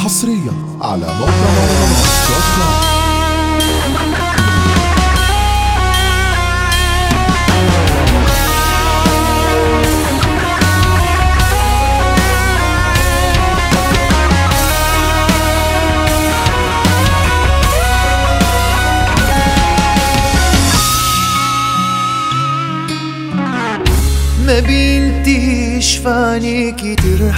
حصريا على موقع مهرجانات دوت كوم ما بينتهيش في عينيكي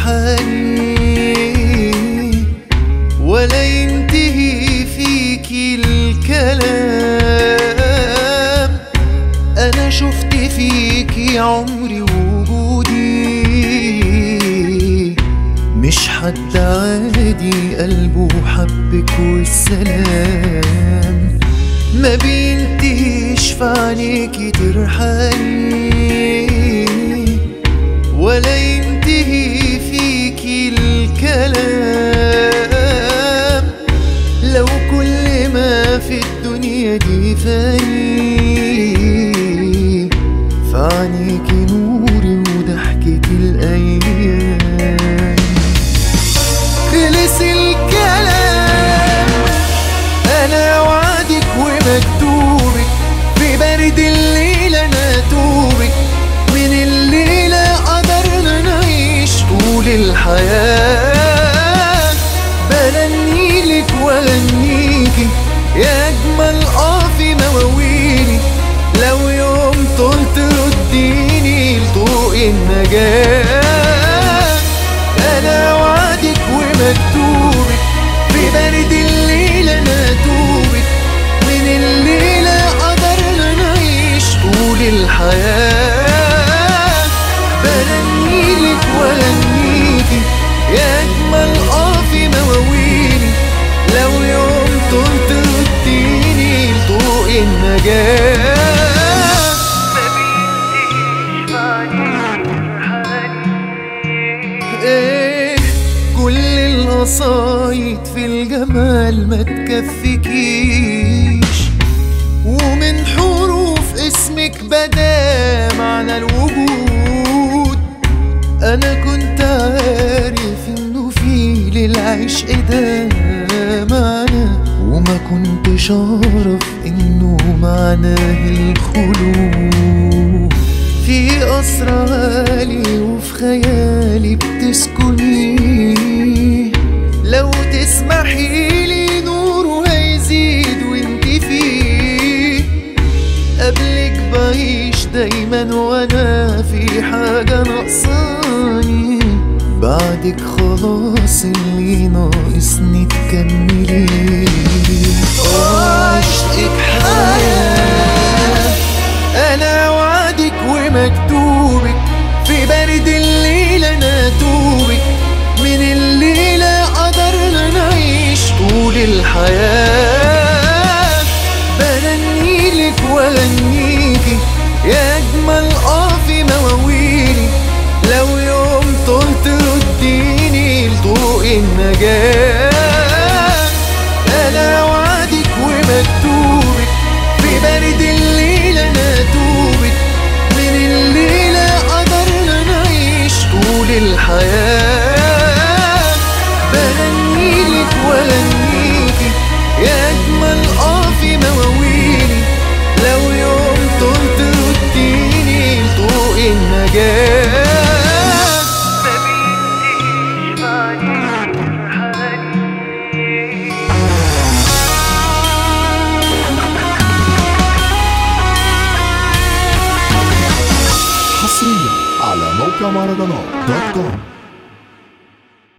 ترحلي ولا ينتهي فيكي الكلام انا شفت فيكي عمري وجودي مش حد عادي قلبه حبك والسلام ما بينتهيش في عينيكي ترحلي ولا ينتهي فيكي الكلام لو كل ما في الدنيا دي فاني فعنيكي نوري وضحكك الأيام خلص الكلام انا وعدك ومكتوبك في برد الليل انا توبك من الليلة قدرنا نعيش طول الحياة بغنيلك واغنيكي يا اجمل اه في مواويلي لو يوم طلت رديني لطوق النجاة انا وعدك ومكتوبك في برد الليل انا توبك من الليلة قدرنا نعيش طول الحياة بغنيلك واغنيكي يا اجمل اه في مواويلي لو يوم طلت رديني لطوق النجاة ايه كل القصايد في الجمال ما تكفيكيش ومن حروف اسمك بدا معنى الوجود انا كنت عارف انه في للعشق ده معنى وما كنتش اعرف انه معناه الخلود في قصر عالي وفي خيالي بتسكني لو تسمحي لي نوره هيزيد وانت فيه قبلك بعيش دايما وانا في حاجة ناقصاني بعدك خلاص اللي ناقصني تكملي عشقك حياة انا وعدك ومكتوبك في برد الليل انا توبك من الليلة قدرنا نعيش طول الحياة بغنيلك واغنيكي يا اجمل اه في مواويلي لو يوم طلت رديني لطوق النجاة انا وعدك ومكتوبك في برد الليل انا توبك من الليلة قدرنا نعيش طول الحياة بغنيلك واغنيكي يا اجمل اه في مواويلي لو يوم طلت رديني لطوق النجاة حصريا على موقع مهرجانات دوت كوم